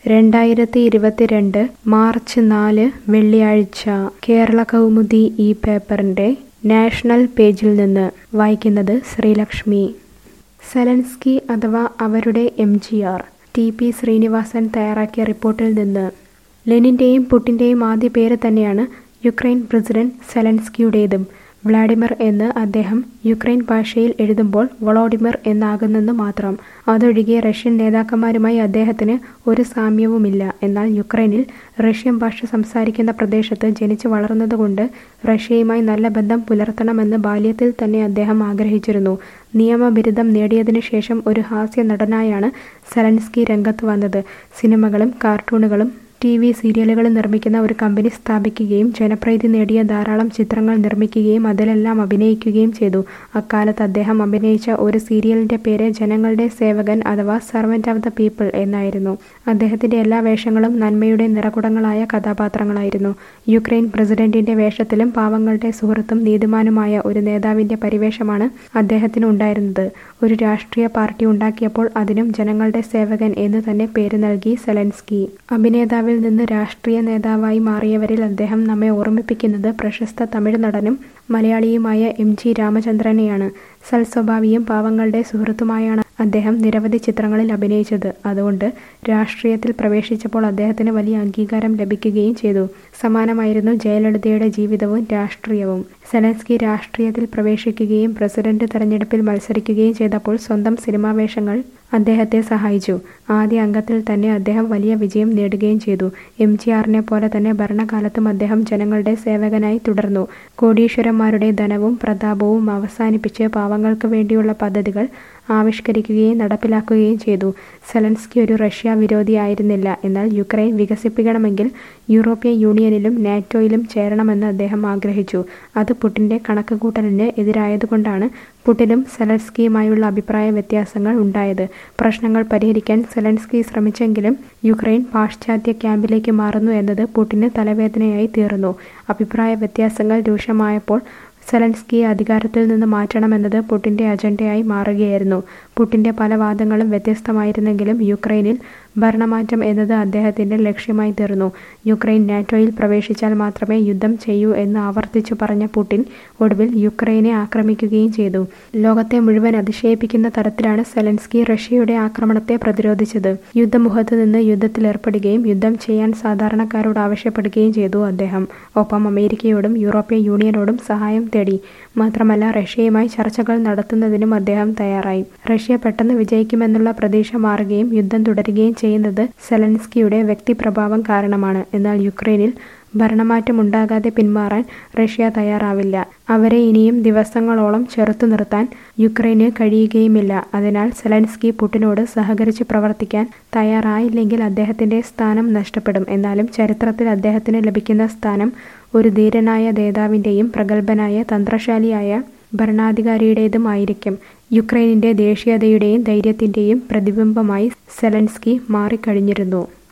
രണ്ടായിരത്തി ഇരുപത്തിരണ്ട് മാർച്ച് നാല് വെള്ളിയാഴ്ച കേരള കൗമുദി ഈ പേപ്പറിന്റെ നാഷണൽ പേജിൽ നിന്ന് വായിക്കുന്നത് ശ്രീലക്ഷ്മി സെലൻസ്കി അഥവാ അവരുടെ M G R T P Sreenivasan തയ്യാറാക്കിയ റിപ്പോർട്ടിൽ നിന്ന് ലെനിന്റെയും പുട്ടിന്റെയും ആദ്യ പേര് തന്നെയാണ് യുക്രൈൻ പ്രസിഡന്റ് സെലൻസ്കിയുടേതും വ്ളാഡിമിർ എന്ന് അദ്ദേഹം യുക്രൈൻ ഭാഷയിൽ എഴുതുമ്പോൾ വളോഡിമിർ എന്നാകുന്നെന്ന് മാത്രം അതൊഴികെ റഷ്യൻ നേതാക്കന്മാരുമായി അദ്ദേഹത്തിന് ഒരു സാമ്യവുമില്ല എന്നാൽ യുക്രൈനിൽ റഷ്യൻ ഭാഷ സംസാരിക്കുന്ന പ്രദേശത്ത് ജനിച്ചു വളർന്നതുകൊണ്ട് റഷ്യയുമായി നല്ല ബന്ധം പുലർത്തണമെന്ന് ബാല്യത്തിൽ തന്നെ അദ്ദേഹം ആഗ്രഹിച്ചിരുന്നു നിയമബിരുദം നേടിയതിനു ശേഷം ഒരു ഹാസ്യ നടനായാണ് സെലൻസ്കി രംഗത്ത് വന്നത് സിനിമകളും കാർട്ടൂണുകളും ടി വി സീരിയലുകൾ നിർമ്മിക്കുന്ന ഒരു കമ്പനി സ്ഥാപിക്കുകയും ജനപ്രീതി നേടിയ ധാരാളം ചിത്രങ്ങൾ നിർമ്മിക്കുകയും അതിലെല്ലാം അഭിനയിക്കുകയും ചെയ്തു അക്കാലത്ത് അദ്ദേഹം അഭിനയിച്ച ഒരു സീരിയലിന്റെ പേര് ജനങ്ങളുടെ സേവകൻ അഥവാ സർവന്റ് ഓഫ് ദ പീപ്പിൾ എന്നായിരുന്നു അദ്ദേഹത്തിന്റെ എല്ലാ വേഷങ്ങളും നന്മയുടെ നിറകുടങ്ങളായ കഥാപാത്രങ്ങളായിരുന്നു യുക്രൈൻ പ്രസിഡന്റിന്റെ വേഷത്തിലും പാവങ്ങളുടെ സുഹൃത്തും നീതിമാനുമായ ഒരു നേതാവിന്റെ പരിവേഷമാണ് അദ്ദേഹത്തിന് ഉണ്ടായിരുന്നത് ഒരു രാഷ്ട്രീയ പാർട്ടി ഉണ്ടാക്കിയപ്പോൾ അതിനും ജനങ്ങളുടെ സേവകൻ എന്ന് തന്നെ പേര് നൽകി സെലൻസ്കി അഭിനേതാവിൽ നിന്ന് രാഷ്ട്രീയ നേതാവായി മാറിയവരിൽ അദ്ദേഹം നമ്മെ ഓർമ്മിപ്പിക്കുന്നത് പ്രശസ്ത തമിഴ് നടനും മലയാളിയുമായ എം ജി രാമചന്ദ്രനെയാണ് സൽസ്വഭാവിയും പാവങ്ങളുടെ സുഹൃത്തുമായാണ് അദ്ദേഹം നിരവധി ചിത്രങ്ങളിൽ അഭിനയിച്ചത് അതുകൊണ്ട് രാഷ്ട്രീയത്തിൽ പ്രവേശിച്ചപ്പോൾ അദ്ദേഹത്തിന് വലിയ അംഗീകാരം ലഭിക്കുകയും ചെയ്തു സമാനമായിരുന്നു ജയലളിതയുടെ ജീവിതവും രാഷ്ട്രീയവും സെലൻസ്കി രാഷ്ട്രീയത്തിൽ പ്രവേശിക്കുകയും പ്രസിഡന്റ് തെരഞ്ഞെടുപ്പിൽ മത്സരിക്കുകയും ചെയ്തപ്പോൾ സ്വന്തം സിനിമാ വേഷങ്ങൾ അദ്ദേഹത്തെ സഹായിച്ചു ആദ്യ അംഗത്തിൽ തന്നെ അദ്ദേഹം വലിയ വിജയം നേടുകയും ചെയ്തു എം ജി ആറിനെ പോലെ തന്നെ ഭരണകാലത്തും അദ്ദേഹം ജനങ്ങളുടെ സേവകനായി തുടർന്നു കോടീശ്വരന്മാരുടെ ധനവും പ്രതാപവും അവസാനിപ്പിച്ച് പാവങ്ങൾക്ക് വേണ്ടിയുള്ള പദ്ധതികൾ ആവിഷ്കരിക്കുകയും നടപ്പിലാക്കുകയും ചെയ്തു സെലൻസ്കി ഒരു റഷ്യ വിരോധിയായിരുന്നില്ല എന്നാൽ യുക്രൈൻ വികസിപ്പിക്കണമെങ്കിൽ യൂറോപ്യൻ യൂണിയനിലും നാറ്റോയിലും ചേരണമെന്ന് അദ്ദേഹം ആഗ്രഹിച്ചു അത് പുടിന്റെ കണക്കുകൂട്ടലിന് എതിരായതുകൊണ്ടാണ് പുടിനും സെലൻസ്കിയുമായുള്ള അഭിപ്രായ വ്യത്യാസങ്ങൾ ഉണ്ടായത് പ്രശ്നങ്ങൾ പരിഹരിക്കാൻ സെലൻസ്കി ശ്രമിച്ചെങ്കിലും യുക്രൈൻ പാശ്ചാത്യ ക്യാമ്പിലേക്ക് മാറുന്നു എന്നത് പുടിന് തലവേദനയായി തീർന്നു അഭിപ്രായ വ്യത്യാസങ്ങൾ രൂക്ഷമായപ്പോൾ സെലൻസ്കിയെ അധികാരത്തിൽ നിന്ന് മാറ്റണമെന്നത് പുടിന്റെ അജണ്ടയായി മാറുകയായിരുന്നു പുടിന്റെ പല വാദങ്ങളും വ്യത്യസ്തമായിരുന്നെങ്കിലും യുക്രൈനിൽ ഭരണമാറ്റം എന്നത് അദ്ദേഹത്തിന്റെ ലക്ഷ്യമായി തീർന്നു യുക്രൈൻ നാറ്റോയിൽ പ്രവേശിച്ചാൽ മാത്രമേ യുദ്ധം ചെയ്യൂ എന്ന് ആവർത്തിച്ചു പറഞ്ഞ പുടിൻ ഒടുവിൽ യുക്രൈനെ ആക്രമിക്കുകയും ചെയ്തു ലോകത്തെ മുഴുവൻ അതിശയിപ്പിക്കുന്ന തരത്തിലാണ് സെലൻസ്കി റഷ്യയുടെ ആക്രമണത്തെ പ്രതിരോധിച്ചത് യുദ്ധമുഖത്ത് നിന്ന് യുദ്ധത്തിലേർപ്പെടുകയും യുദ്ധം ചെയ്യാൻ സാധാരണക്കാരോട് ആവശ്യപ്പെടുകയും ചെയ്തു അദ്ദേഹം ഒപ്പം അമേരിക്കയോടും യൂറോപ്യൻ യൂണിയനോടും സഹായം തേടി മാത്രമല്ല റഷ്യയുമായി ചർച്ചകൾ നടത്തുന്നതിനും അദ്ദേഹം തയ്യാറായി റഷ്യ പെട്ടെന്ന് വിജയിക്കുമെന്നുള്ള പ്രതീക്ഷ മാറുകയും യുദ്ധം തുടരുകയും ചെയ്യുന്നത് സെലൻസ്കിയുടെ വ്യക്തിപ്രഭാവം കാരണമാണ് എന്നാൽ യുക്രൈനിൽ ഭരണമാറ്റം ഉണ്ടാകാതെ പിന്മാറാൻ റഷ്യ തയ്യാറാവില്ല അവരെ ഇനിയും ദിവസങ്ങളോളം ചെറുത്തു നിർത്താൻ യുക്രൈന് കഴിയുകയുമില്ല അതിനാൽ സെലൻസ്കി പുടിനോട് സഹകരിച്ച് പ്രവർത്തിക്കാൻ തയ്യാറായില്ലെങ്കിൽ അദ്ദേഹത്തിന്റെ സ്ഥാനം നഷ്ടപ്പെടും എന്നാലും ചരിത്രത്തിൽ അദ്ദേഹത്തിന് ലഭിക്കുന്ന സ്ഥാനം ഒരു ധീരനായ നേതാവിന്റെയും പ്രഗത്ഭനായ തന്ത്രശാലിയായ ഭരണാധികാരിയുടേതും ആയിരിക്കും യുക്രൈനിന്റെ ദേശീയതയുടെയും ധൈര്യത്തിന്റെയും പ്രതിബിംബമായി സെലൻസ്കി മാറിക്കഴിഞ്ഞിരുന്നു